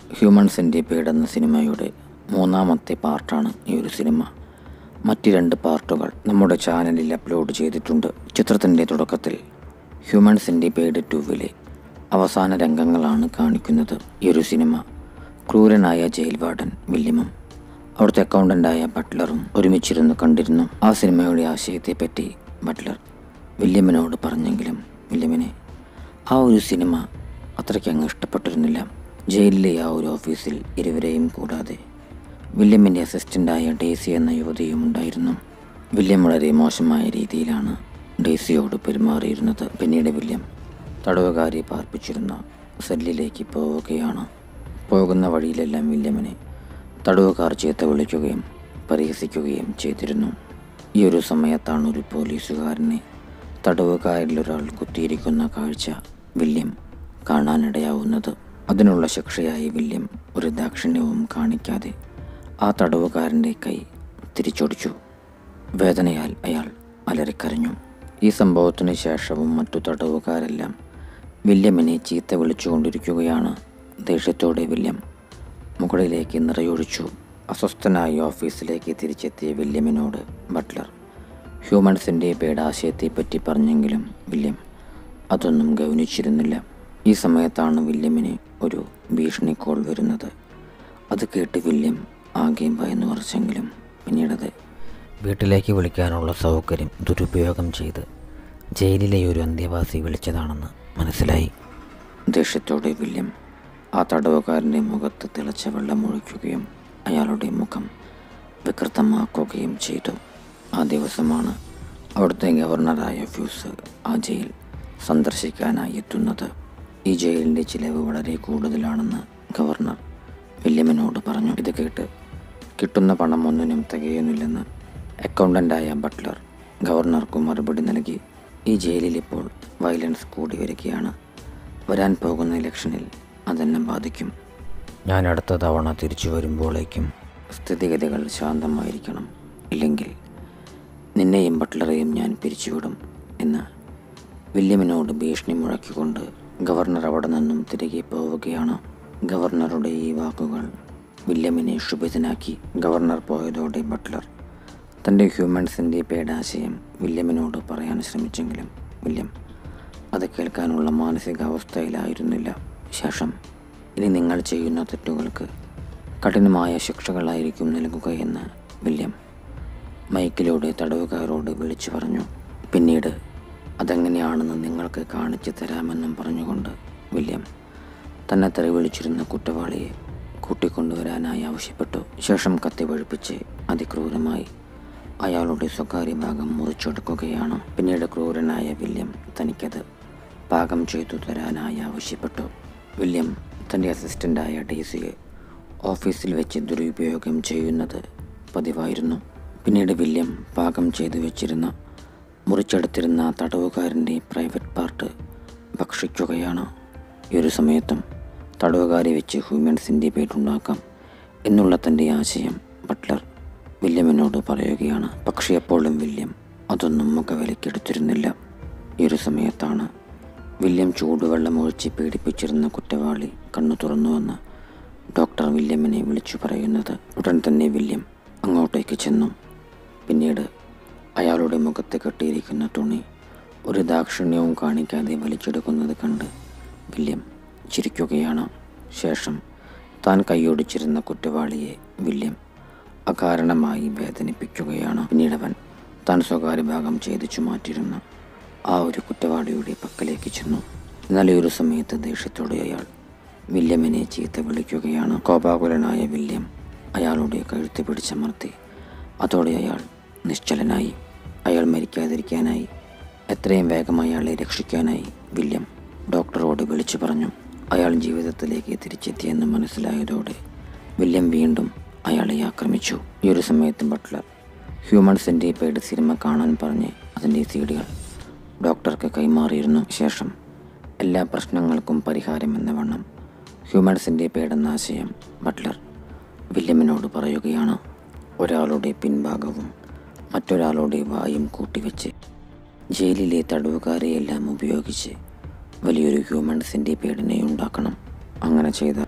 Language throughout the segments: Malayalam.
ഹ്യൂമൻ സെൻറ്റിപ്പേഡ് എന്ന സിനിമയുടെ മൂന്നാമത്തെ പാർട്ടാണ് ഈ ഒരു സിനിമ മറ്റ് രണ്ട് പാർട്ടുകൾ നമ്മുടെ ചാനലിൽ അപ്ലോഡ് ചെയ്തിട്ടുണ്ട് ചിത്രത്തിൻ്റെ തുടക്കത്തിൽ ഹ്യൂമൻ സെൻറ്റിപ്പേഡ് ടൂവിലെ അവസാന രംഗങ്ങളാണ് കാണിക്കുന്നത് ഈ ഒരു സിനിമ ക്രൂരനായ ജയിൽ വാർഡൻ വില്യമും അവിടുത്തെ അക്കൗണ്ടൻ്റായ ബട്ട്ലറും ഒരുമിച്ചിരുന്ന് കണ്ടിരുന്നു ആ സിനിമയുടെ ആശയത്തെപ്പറ്റി ബട്ട്ലർ വില്യമിനോട് പറഞ്ഞെങ്കിലും വില്യമിനെ ആ ഒരു സിനിമ അത്രയ്ക്ക് അങ്ങ് ഇഷ്ടപ്പെട്ടിരുന്നില്ല ജയിലിലെ ആ ഒരു ഓഫീസിൽ ഇരുവരെയും കൂടാതെ വില്യമിൻ്റെ അസിസ്റ്റൻ്റായ ഡേസി എന്ന യുവതിയും ഉണ്ടായിരുന്നു വില്യം വളരെ മോശമായ രീതിയിലാണ് ഡേസിയോട് പെരുമാറിയിരുന്നത് പിന്നീട് വില്യം തടവുകാരി പാർപ്പിച്ചിരുന്ന സെല്ലിലേക്ക് പോവുകയാണ് പോകുന്ന വഴിയിലെല്ലാം വില്യമിനെ തടവുകാർ ചീത്ത വിളിക്കുകയും പരിഹസിക്കുകയും ചെയ്തിരുന്നു ഈ ഒരു സമയത്താണ് ഒരു പോലീസുകാരനെ തടവുകാരിൽ ഒരാൾ കുത്തിയിരിക്കുന്ന കാഴ്ച വില്യം കാണാനിടയാവുന്നത് അതിനുള്ള ശിക്ഷയായി വില്യം ഒരു ദാക്ഷിണ്യവും കാണിക്കാതെ ആ തടവുകാരൻ്റെ കൈ തിരിച്ചൊടിച്ചു വേദനയാൽ അയാൾ അലറിക്കരഞ്ഞു ഈ സംഭവത്തിന് ശേഷവും മറ്റു തടവുകാരെല്ലാം വില്യമിനെ ചീത്ത വിളിച്ചുകൊണ്ടിരിക്കുകയാണ് ദേഷ്യത്തോടെ വില്യം മുകളിലേക്ക് നിറയൊഴിച്ചു അസ്വസ്ഥനായി ഓഫീസിലേക്ക് തിരിച്ചെത്തിയ വില്യമിനോട് ബട്ട്ലർ ഹ്യൂമൻസിൻ്റെ പേടാശയത്തെപ്പറ്റി പറഞ്ഞെങ്കിലും വില്യം അതൊന്നും ഗൗനിച്ചിരുന്നില്ല ഈ സമയത്താണ് വില്യമിന് ഒരു ഭീഷണി കോൾ വരുന്നത് അത് കേട്ട് വില്യം ആകെയും ഭയന്നു കുറച്ചെങ്കിലും പിന്നീടത് വീട്ടിലേക്ക് വിളിക്കാനുള്ള സൗകര്യം ദുരുപയോഗം ചെയ്ത് ജയിലിലെ ഒരു അന്തേവാസി വിളിച്ചതാണെന്ന് മനസ്സിലായി ദേഷ്യത്തോടെ വില്യം ആ തടവുകാരൻ്റെ മുഖത്ത് തിളച്ച വെള്ളം ഒഴിക്കുകയും അയാളുടെ മുഖം വികൃതമാക്കുകയും ചെയ്തു ആ ദിവസമാണ് അവിടുത്തെ ഗവർണറായ ഫ്യൂസ് ആ ജയിൽ സന്ദർശിക്കാനായി എത്തുന്നത് ഈ ജയിലിൻ്റെ ചിലവ് വളരെ കൂടുതലാണെന്ന് ഗവർണർ വില്യമിനോട് പറഞ്ഞു ഇത് കേട്ട് കിട്ടുന്ന പണം ഒന്നിനും തികയുന്നില്ലെന്ന് അക്കൗണ്ടൻ്റായ ബട്ട്ലർ ഗവർണർക്ക് മറുപടി നൽകി ഈ ജയിലിൽ ഇപ്പോൾ വയലൻസ് കൂടി വരികയാണ് വരാൻ പോകുന്ന ഇലക്ഷനിൽ അതെന്നെ ബാധിക്കും ഞാൻ അടുത്ത തവണ തിരിച്ചു വരുമ്പോഴേക്കും സ്ഥിതിഗതികൾ ശാന്തമായിരിക്കണം ഇല്ലെങ്കിൽ നിന്നെയും ബട്ട്ലറെയും ഞാൻ പിരിച്ചുവിടും എന്ന് വില്യമിനോട് ഭീഷണി മുഴക്കിക്കൊണ്ട് ഗവർണർ അവിടെ നിന്നും തിരികെ പോവുകയാണ് ഗവർണറുടെ ഈ വാക്കുകൾ വില്യമിനെ ക്ഷുഭിതനാക്കി ഗവർണർ പോയതോടെ ബട്ട്ലർ തൻ്റെ ഹ്യൂമൻസിൻ്റെ പേടാശയം വില്യമിനോട് പറയാൻ ശ്രമിച്ചെങ്കിലും വില്യം അത് കേൾക്കാനുള്ള മാനസികാവസ്ഥയിലായിരുന്നില്ല ശേഷം ഇനി നിങ്ങൾ ചെയ്യുന്ന തെറ്റുകൾക്ക് കഠിനമായ ശിക്ഷകളായിരിക്കും നൽകുകയെന്ന് വില്യം മൈക്കിലൂടെ തടവുകാരോട് വിളിച്ചു പറഞ്ഞു പിന്നീട് അതെങ്ങനെയാണെന്ന് നിങ്ങൾക്ക് കാണിച്ചു തരാമെന്നും പറഞ്ഞുകൊണ്ട് വില്യം തന്നെ തെറി വിളിച്ചിരുന്ന കുറ്റവാളിയെ കൂട്ടിക്കൊണ്ടുവരാനായി ആവശ്യപ്പെട്ടു ശേഷം കത്തി വഴിപ്പിച്ച് അതിക്രൂരമായി അയാളുടെ സ്വകാര്യ ഭാഗം മുറിച്ചെടുക്കുകയാണ് പിന്നീട് ക്രൂരനായ വില്യം തനിക്കത് പാകം ചെയ്തു തരാനായി ആവശ്യപ്പെട്ടു വില്യം തൻ്റെ അസിസ്റ്റൻ്റായ ഡേസിയെ ഓഫീസിൽ വെച്ച് ദുരുപയോഗം ചെയ്യുന്നത് പതിവായിരുന്നു പിന്നീട് വില്യം പാകം ചെയ്തു വെച്ചിരുന്ന മുറിച്ചെടുത്തിരുന്ന ആ തടവുകാരൻ്റെ പ്രൈവറ്റ് പാർട്ട് ഭക്ഷിക്കുകയാണ് ഈ ഒരു സമയത്തും തടവുകാരെ വെച്ച് ഹ്യൂമൻസിൻ്റെ പേരുണ്ടാക്കാം എന്നുള്ള തൻ്റെ ആശയം ബട്ട്ലർ വില്യമിനോട് പറയുകയാണ് പക്ഷേ എപ്പോഴും വില്യം അതൊന്നും മുഖവിലക്കെടുത്തിരുന്നില്ല ഈ ഒരു സമയത്താണ് വില്യം ചൂടുവെള്ളം ഒഴിച്ച് പീഡിപ്പിച്ചിരുന്ന കുറ്റവാളി കണ്ണു തുറന്നുവെന്ന് ഡോക്ടർ വില്യമിനെ വിളിച്ചു പറയുന്നത് ഉടൻ തന്നെ വില്യം അങ്ങോട്ടേക്ക് ചെന്നു പിന്നീട് അയാളുടെ മുഖത്ത് കെട്ടിയിരിക്കുന്ന തുണി ഒരു ദാക്ഷിണ്യവും കാണിക്കാതെ വലിച്ചെടുക്കുന്നത് കണ്ട് വില്യം ചിരിക്കുകയാണ് ശേഷം താൻ കൈയൊടിച്ചിരുന്ന കുറ്റവാളിയെ വില്യം അകാരണമായി വേദനിപ്പിക്കുകയാണ് പിന്നീടവൻ താൻ സ്വകാര്യ ഭാഗം ഛേദിച്ചു മാറ്റിയിരുന്ന ആ ഒരു കുറ്റവാളിയുടെ പക്കലേക്ക് ചെന്നു എന്നാൽ ഈ ഒരു സമയത്ത് ദേഷ്യത്തോടെ അയാൾ വില്യമിനെ ചീത്ത വിളിക്കുകയാണ് കോപാകുലനായ വില്യം അയാളുടെ കഴുത്ത് പിടിച്ചമർത്തി അതോടെ അയാൾ നിശ്ചലനായി അയാൾ മരിക്കാതിരിക്കാനായി എത്രയും വേഗം അയാളെ രക്ഷിക്കാനായി വില്യം ഡോക്ടറോട് വിളിച്ചു പറഞ്ഞു അയാൾ ജീവിതത്തിലേക്ക് തിരിച്ചെത്തിയെന്ന് മനസ്സിലായതോടെ വില്യം വീണ്ടും അയാളെ ആക്രമിച്ചു ഈ ഒരു സമയത്ത് ബട്ട്ലർ ഹ്യൂമൻ സെൻറ്റിപ്പൈഡ് സിനിമ കാണാൻ പറഞ്ഞ് അതിൻ്റെ സീഡികൾ ഡോക്ടർക്ക് കൈമാറിയിരുന്നു ശേഷം എല്ലാ പ്രശ്നങ്ങൾക്കും പരിഹാരം എന്ന വണ്ണം ഹ്യൂമൻ സെൻറ്റിപ്പൈഡ് എന്ന ആശയം ബട്ട്ലർ വില്യമിനോട് പറയുകയാണ് ഒരാളുടെ പിൻഭാഗവും മറ്റൊരാളുടെ വായും കൂട്ടിവെച്ച് ജയിലിലെ തടവുകാരെയെല്ലാം ഉപയോഗിച്ച് വലിയൊരു ഹ്യൂമൻ സെൻറ്റിപ്പേഡിനെ ഉണ്ടാക്കണം അങ്ങനെ ചെയ്താൽ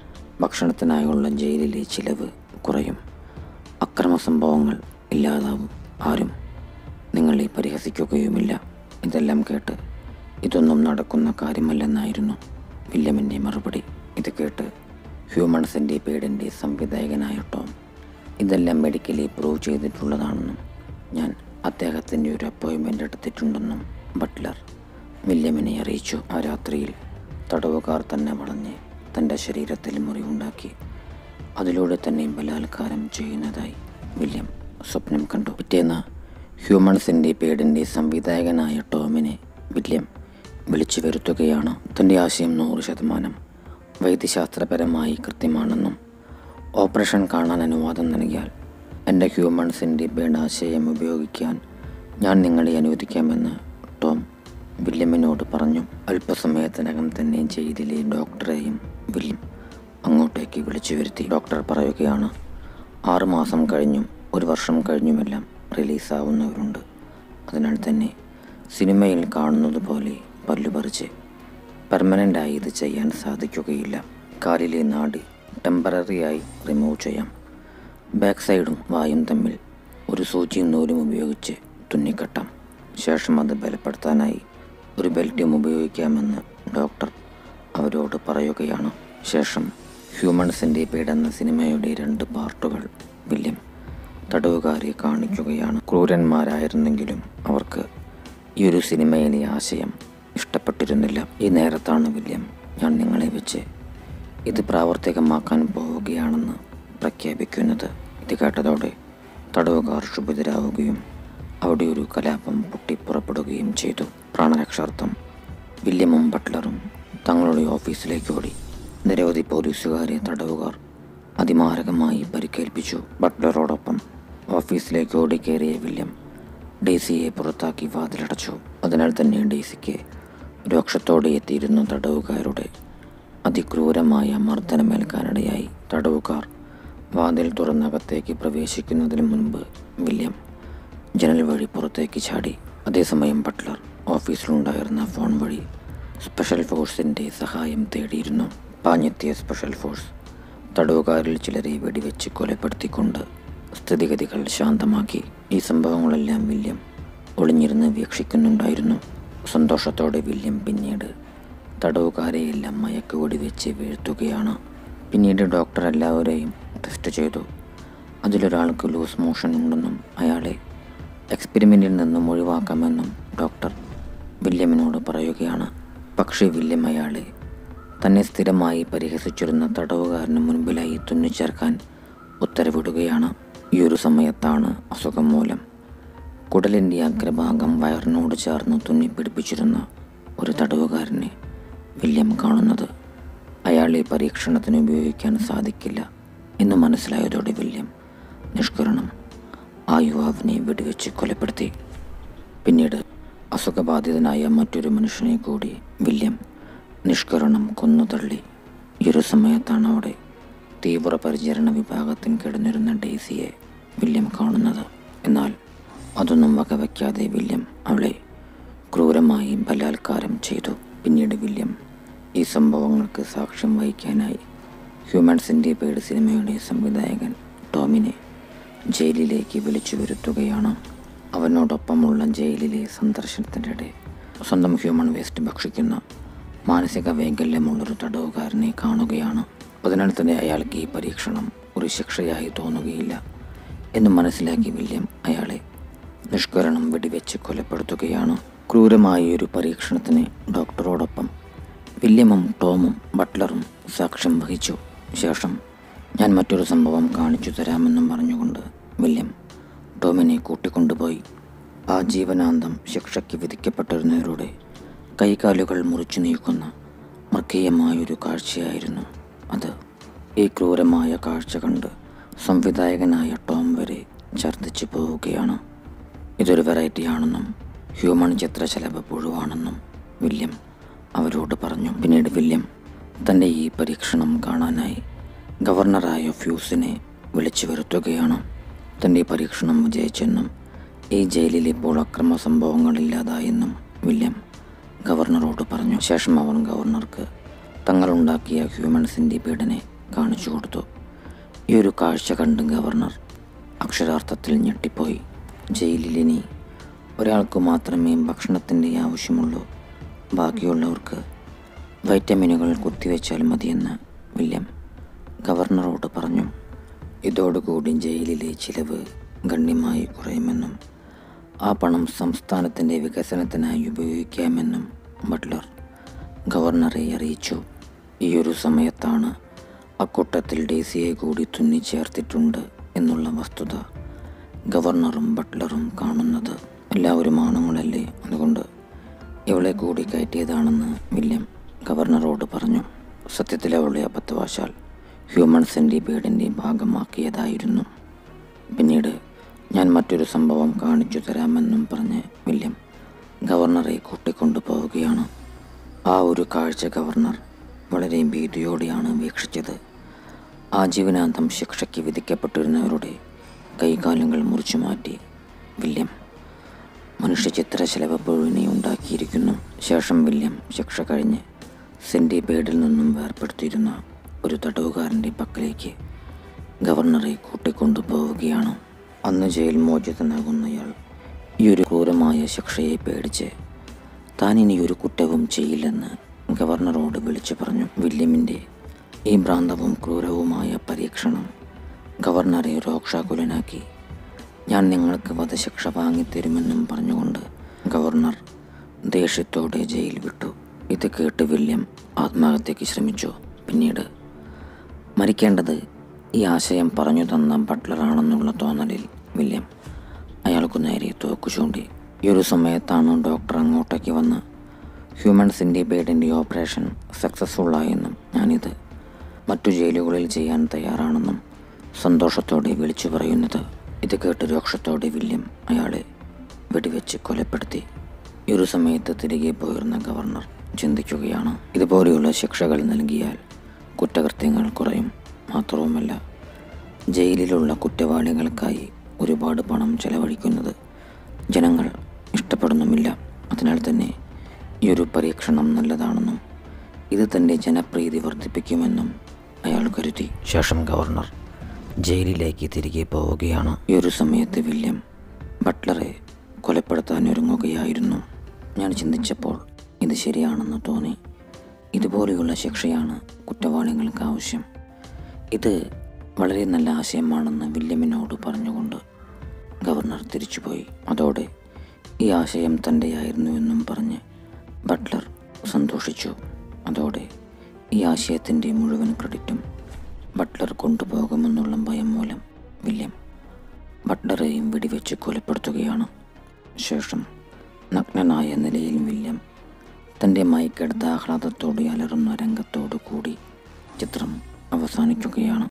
ഭക്ഷണത്തിനായുള്ള ജയിലിലെ ചിലവ് കുറയും അക്രമ സംഭവങ്ങൾ ഇല്ലാതാവും ആരും നിങ്ങളെ പരിഹസിക്കുകയുമില്ല ഇതെല്ലാം കേട്ട് ഇതൊന്നും നടക്കുന്ന കാര്യമല്ലെന്നായിരുന്നു വില്യമിൻ്റെ മറുപടി ഇത് കേട്ട് ഹ്യൂമൻ സെൻറ്റിപേഡിൻ്റെ സംവിധായകനായ ടോം ഇതെല്ലാം മെഡിക്കലി പ്രൂവ് ചെയ്തിട്ടുള്ളതാണെന്നും ഞാൻ അദ്ദേഹത്തിൻ്റെ ഒരു അപ്പോയിൻമെൻ്റ് എടുത്തിട്ടുണ്ടെന്നും ബട്ട്ലർ വില്യമിനെ അറിയിച്ചു ആ രാത്രിയിൽ തടവുകാർ തന്നെ വളഞ്ഞ് തൻ്റെ ശരീരത്തിൽ മുറിവുണ്ടാക്കി അതിലൂടെ തന്നെ ബലാത്കാരം ചെയ്യുന്നതായി വില്യം സ്വപ്നം കണ്ടു പിറ്റേന്ന് ഹ്യൂമൻ സെൻറ്റിപേഡിൻ്റെ സംവിധായകനായ ടോമിനെ വില്യം വിളിച്ചു വരുത്തുകയാണ് തൻ്റെ ആശയം നൂറ് ശതമാനം വൈദ്യശാസ്ത്രപരമായി കൃത്യമാണെന്നും ഓപ്പറേഷൻ കാണാൻ അനുവാദം നൽകിയാൽ എൻ്റെ ഹ്യൂമൻ സെൻറ്റിപേഡ് ആശയം ഉപയോഗിക്കാൻ ഞാൻ നിങ്ങളെ അനുവദിക്കാമെന്ന് ടോം വില്യമിനോട് പറഞ്ഞു അല്പസമയത്തിനകം തന്നെ ജയിലിലെ ഡോക്ടറെയും വില്യം അങ്ങോട്ടേക്ക് വിളിച്ചു വരുത്തി ഡോക്ടർ പറയുകയാണ് ആറുമാസം കഴിഞ്ഞും ഒരു വർഷം കഴിഞ്ഞുമെല്ലാം റിലീസാവുന്നവരുണ്ട് അതിനാൽ തന്നെ സിനിമയിൽ കാണുന്നത് പോലെ പല്ലുപറിച്ച് പെർമനൻ്റായി ഇത് ചെയ്യാൻ സാധിക്കുകയില്ല കാലിലെ നാടി ടെമ്പററിയായി റിമൂവ് ചെയ്യാം ബാക്ക് സൈഡും വായും തമ്മിൽ ഒരു സൂചിയും നൂലും ഉപയോഗിച്ച് തുന്നിക്കെട്ടാം ശേഷം അത് ബലപ്പെടുത്താനായി ഒരു ബെൽറ്റും ഉപയോഗിക്കാമെന്ന് ഡോക്ടർ അവരോട് പറയുകയാണ് ശേഷം ഹ്യൂമൻ സെൻറ്റിപേഡ് എന്ന സിനിമയുടെ രണ്ട് പാർട്ടുകൾ വില്യം തടവുകാരെ കാണിക്കുകയാണ് ക്രൂരന്മാരായിരുന്നെങ്കിലും അവർക്ക് ഈ ഒരു സിനിമയിലെ ആശയം ഇഷ്ടപ്പെട്ടിരുന്നില്ല ഈ നേരത്താണ് വില്യം ഞാൻ നിങ്ങളെ വെച്ച് ഇത് പ്രാവർത്തികമാക്കാൻ പോവുകയാണെന്ന് പ്രഖ്യാപിക്കുന്നത് ഇത് കേട്ടതോടെ തടവുകാർ ക്ഷുഭിതരാവുകയും അവിടെ ഒരു കലാപം പൊട്ടിപ്പുറപ്പെടുകയും ചെയ്തു പ്രാണരക്ഷാർത്ഥം വില്യമും ബട്ട്ലറും തങ്ങളുടെ ഓഫീസിലേക്ക് ഓടി നിരവധി പോലീസുകാരെ തടവുകാർ അതിമാരകമായി പരിക്കേൽപ്പിച്ചു ബട്ട്ലറോടൊപ്പം ഓഫീസിലേക്ക് ഓടിക്കേറിയ വില്യം ഡേസിയെ പുറത്താക്കി വാതിലടച്ചു അതിനാൽ തന്നെ ഡേസിക്ക് രോക്ഷത്തോടെ എത്തിയിരുന്ന തടവുകാരുടെ അതിക്രൂരമായ മർദ്ദനമേൽക്കാനിടയായി തടവുകാർ വാതിൽ തുറന്നകത്തേക്ക് പ്രവേശിക്കുന്നതിന് മുൻപ് വില്യം ജനൽ വഴി പുറത്തേക്ക് ചാടി അതേസമയം ബട്ട്ലർ ഓഫീസിലുണ്ടായിരുന്ന ഫോൺ വഴി സ്പെഷ്യൽ ഫോഴ്സിൻ്റെ സഹായം തേടിയിരുന്നു പാഞ്ഞെത്തിയ സ്പെഷ്യൽ ഫോഴ്സ് തടവുകാരിൽ ചിലരെ വെടിവെച്ച് കൊലപ്പെടുത്തിക്കൊണ്ട് സ്ഥിതിഗതികൾ ശാന്തമാക്കി ഈ സംഭവങ്ങളെല്ലാം വില്യം ഒളിഞ്ഞിരുന്ന് വീക്ഷിക്കുന്നുണ്ടായിരുന്നു സന്തോഷത്തോടെ വില്യം പിന്നീട് തടവുകാരെയെല്ലാം മയക്കുവെടി വെച്ച് വീഴ്ത്തുകയാണ് പിന്നീട് ഡോക്ടർ എല്ലാവരെയും ടെസ്റ്റ് ചെയ്തു അതിലൊരാൾക്ക് ലൂസ് മോഷൻ ഉണ്ടെന്നും അയാളെ എക്സ്പെരിമെൻറ്റിൽ നിന്നും ഒഴിവാക്കാമെന്നും ഡോക്ടർ വില്യമിനോട് പറയുകയാണ് പക്ഷേ വില്യം അയാളെ തന്നെ സ്ഥിരമായി പരിഹസിച്ചിരുന്ന തടവുകാരന് മുൻപിലായി തുന്നിച്ചേർക്കാൻ ഉത്തരവിടുകയാണ് ഈ ഒരു സമയത്താണ് അസുഖം മൂലം കുടലിൻ്റെ അഗ്രഭാഗം വയറിനോട് ചേർന്ന് തുന്നിപ്പിടിപ്പിച്ചിരുന്ന ഒരു തടവുകാരനെ വില്യം കാണുന്നത് അയാളെ പരീക്ഷണത്തിന് ഉപയോഗിക്കാൻ സാധിക്കില്ല എന്ന് മനസ്സിലായതോടെ വില്യം നിഷ്കരണം ആ യുവാവിനെ വെടിവെച്ച് കൊലപ്പെടുത്തി പിന്നീട് അസുഖബാധിതനായ മറ്റൊരു മനുഷ്യനെ കൂടി വില്യം നിഷ്കരണം കൊന്നുതള്ളി ഈ ഒരു സമയത്താണ് അവിടെ തീവ്ര പരിചരണ വിഭാഗത്തിൽ കിടന്നിരുന്ന ഡേസിയെ വില്യം കാണുന്നത് എന്നാൽ അതൊന്നും വകവയ്ക്കാതെ വില്യം അവളെ ക്രൂരമായി ബലാത്കാരം ചെയ്തു പിന്നീട് വില്യം ഈ സംഭവങ്ങൾക്ക് സാക്ഷ്യം വഹിക്കാനായി ഹ്യൂമൻ സെൻറ്റിപേഡ് സിനിമയുടെ സംവിധായകൻ ടോമിനെ ജയിലിലേക്ക് വിളിച്ചു വരുത്തുകയാണ് അവനോടൊപ്പമുള്ള ജയിലിലെ സന്ദർശനത്തിനിടെ സ്വന്തം ഹ്യൂമൻ വേസ്റ്റ് ഭക്ഷിക്കുന്ന മാനസിക വൈകല്യമുള്ളൊരു തടവുകാരനെ കാണുകയാണ് അതിനാൽ തന്നെ അയാൾക്ക് ഈ പരീക്ഷണം ഒരു ശിക്ഷയായി തോന്നുകയില്ല എന്ന് മനസ്സിലാക്കി വില്യം അയാളെ നിഷ്കരണം വെടിവെച്ച് കൊലപ്പെടുത്തുകയാണ് ക്രൂരമായ ഒരു പരീക്ഷണത്തിന് ഡോക്ടറോടൊപ്പം വില്യമും ടോമും ബട്ട്ലറും സാക്ഷ്യം വഹിച്ചു ശേഷം ഞാൻ മറ്റൊരു സംഭവം കാണിച്ചു തരാമെന്നും പറഞ്ഞുകൊണ്ട് വില്യം ടോമിനെ കൂട്ടിക്കൊണ്ടുപോയി ആ ജീവനാന്തം ശിക്ഷയ്ക്ക് വിധിക്കപ്പെട്ടിരുന്നവരുടെ കൈകാലുകൾ മുറിച്ചു നീക്കുന്ന മർഗീയമായൊരു കാഴ്ചയായിരുന്നു അത് ഈ ക്രൂരമായ കാഴ്ച കണ്ട് സംവിധായകനായ ടോം വരെ ഛർദ്ദിച്ചു പോവുകയാണ് ഇതൊരു വെറൈറ്റി ആണെന്നും ഹ്യൂമൺ ചിത്രശലഭ പുഴുവാണെന്നും വില്യം അവരോട് പറഞ്ഞു പിന്നീട് വില്യം തൻ്റെ ഈ പരീക്ഷണം കാണാനായി ഗവർണറായ ഫ്യൂസിനെ വിളിച്ചു വരുത്തുകയാണ് തൻ്റെ ഈ പരീക്ഷണം വിജയിച്ചെന്നും ഈ ജയിലിൽ ഇപ്പോൾ അക്രമ സംഭവങ്ങളില്ലാതായെന്നും വില്യം ഗവർണറോട് പറഞ്ഞു ശേഷം അവർ ഗവർണർക്ക് തങ്ങളുണ്ടാക്കിയ ഹ്യൂമൻ സെൻറ്റിപീഡിനെ കാണിച്ചു കൊടുത്തു ഈ ഒരു കാഴ്ച കണ്ട് ഗവർണർ അക്ഷരാർത്ഥത്തിൽ ഞെട്ടിപ്പോയി ജയിലിലിനി ഒരാൾക്ക് മാത്രമേ ഭക്ഷണത്തിൻ്റെ ആവശ്യമുള്ളൂ ബാക്കിയുള്ളവർക്ക് വൈറ്റമിനുകൾ കുത്തിവെച്ചാൽ മതിയെന്ന് വില്യം ഗവർണറോട് പറഞ്ഞു ഇതോടുകൂടി ജയിലിലെ ചിലവ് ഗണ്യമായി കുറയുമെന്നും ആ പണം സംസ്ഥാനത്തിൻ്റെ വികസനത്തിനായി ഉപയോഗിക്കാമെന്നും ബട്ട്ലർ ഗവർണറെ അറിയിച്ചു ഈയൊരു സമയത്താണ് അക്കൂട്ടത്തിൽ ഡേസിയെ കൂടി തുന്നിച്ചേർത്തിട്ടുണ്ട് എന്നുള്ള വസ്തുത ഗവർണറും ബട്ട്ലറും കാണുന്നത് എല്ലാവരും ആണുങ്ങളല്ലേ അതുകൊണ്ട് ഇവളെ കൂടി കയറ്റിയതാണെന്ന് വില്യം ഗവർണറോട് പറഞ്ഞു സത്യത്തിൽ അവളെ അബദ്ധവശാൽ ഹ്യൂമൻ സെൻറ്റിപേഡിൻ്റെ ഭാഗമാക്കിയതായിരുന്നു പിന്നീട് ഞാൻ മറ്റൊരു സംഭവം കാണിച്ചു തരാമെന്നും പറഞ്ഞ് വില്യം ഗവർണറെ കൂട്ടിക്കൊണ്ടു പോവുകയാണ് ആ ഒരു കാഴ്ച ഗവർണർ വളരെ ഭീതിയോടെയാണ് വീക്ഷിച്ചത് ആജീവനാന്തം ശിക്ഷയ്ക്ക് വിധിക്കപ്പെട്ടിരുന്നവരുടെ കൈകാലുകൾ മുറിച്ചു മാറ്റി വില്യം മനുഷ്യ ചിത്രശലഭ പുഴുവിനെ ഉണ്ടാക്കിയിരിക്കുന്നു ശേഷം വില്യം ശിക്ഷ കഴിഞ്ഞ് സെൻറ്റിപേഡിൽ നിന്നും വേർപ്പെടുത്തിയിരുന്ന ഒരു തടവുകാരൻ്റെ പക്കലേക്ക് ഗവർണറെ കൂട്ടിക്കൊണ്ടു പോവുകയാണ് അന്ന് ജയിൽ മോചിതനാകുന്നയാൾ ഈ ഒരു ക്രൂരമായ ശിക്ഷയെ പേടിച്ച് താൻ ഇനി ഒരു കുറ്റവും ചെയ്യില്ലെന്ന് ഗവർണറോട് വിളിച്ചു പറഞ്ഞു വില്യമിൻ്റെ ഈ ഭ്രാന്തവും ക്രൂരവുമായ പരീക്ഷണം ഗവർണറെ രോക്ഷാകുലനാക്കി ഞാൻ നിങ്ങൾക്ക് വധശിക്ഷ വാങ്ങിത്തരുമെന്നും പറഞ്ഞുകൊണ്ട് ഗവർണർ ദേഷ്യത്തോടെ ജയിൽ വിട്ടു ഇത് കേട്ട് വില്യം ആത്മഹത്യക്ക് ശ്രമിച്ചു പിന്നീട് മരിക്കേണ്ടത് ഈ ആശയം പറഞ്ഞു തന്ന ബട്ട്ലറാണെന്നുള്ള തോന്നലിൽ വില്യം അയാൾക്കു നേരെ തോക്കു ചൂണ്ടി ഈ ഒരു സമയത്താണ് ഡോക്ടർ അങ്ങോട്ടേക്ക് വന്ന് ഹ്യൂമൻ സിൻഡിബേഡിൻ്റെ ഓപ്പറേഷൻ സക്സസ്ഫുള്ളായെന്നും ഞാനിത് മറ്റു ജയിലുകളിൽ ചെയ്യാൻ തയ്യാറാണെന്നും സന്തോഷത്തോടെ വിളിച്ചു പറയുന്നത് ഇത് കേട്ട് രോക്ഷത്തോടെ വില്യം അയാളെ വെടിവെച്ച് കൊലപ്പെടുത്തി ഈ ഒരു സമയത്ത് തിരികെ പോയിരുന്ന ഗവർണർ ചിന്തിക്കുകയാണ് ഇതുപോലെയുള്ള ശിക്ഷകൾ നൽകിയാൽ കുറ്റകൃത്യങ്ങൾ കുറയും മാത്രവുമല്ല ജയിലിലുള്ള കുറ്റവാളികൾക്കായി ഒരുപാട് പണം ചെലവഴിക്കുന്നത് ജനങ്ങൾ ഇഷ്ടപ്പെടുന്നുമില്ല അതിനാൽ തന്നെ ഈ ഒരു പരീക്ഷണം നല്ലതാണെന്നും ഇത് തൻ്റെ ജനപ്രീതി വർദ്ധിപ്പിക്കുമെന്നും അയാൾ കരുതി ശേഷം ഗവർണർ ജയിലിലേക്ക് തിരികെ പോവുകയാണ് ഈ ഒരു സമയത്ത് വില്യം ബട്ട്ലറെ കൊലപ്പെടുത്താൻ ഒരുങ്ങുകയായിരുന്നു ഞാൻ ചിന്തിച്ചപ്പോൾ ഇത് ശരിയാണെന്ന് തോന്നി ഇതുപോലെയുള്ള ശിക്ഷയാണ് കുറ്റവാളികൾക്ക് ആവശ്യം ഇത് വളരെ നല്ല ആശയമാണെന്ന് വില്യമിനോട് പറഞ്ഞുകൊണ്ട് ഗവർണർ തിരിച്ചുപോയി അതോടെ ഈ ആശയം തൻ്റെയായിരുന്നുവെന്നും പറഞ്ഞ് ബട്ട്ലർ സന്തോഷിച്ചു അതോടെ ഈ ആശയത്തിൻ്റെ മുഴുവൻ ക്രെഡിറ്റും ബട്ട്ലർ കൊണ്ടുപോകുമെന്നുള്ള ഭയം മൂലം വില്യം ബട്ട്ലറെയും വെടിവെച്ച് കൊലപ്പെടുത്തുകയാണ് ശേഷം നഗ്നനായ നിലയിൽ വില്യം തൻ്റെ മയക്കെടുത്ത ആഹ്ലാദത്തോടെ അലറുന്ന രംഗത്തോടു കൂടി ചിത്രം അവസാനിക്കുകയാണ്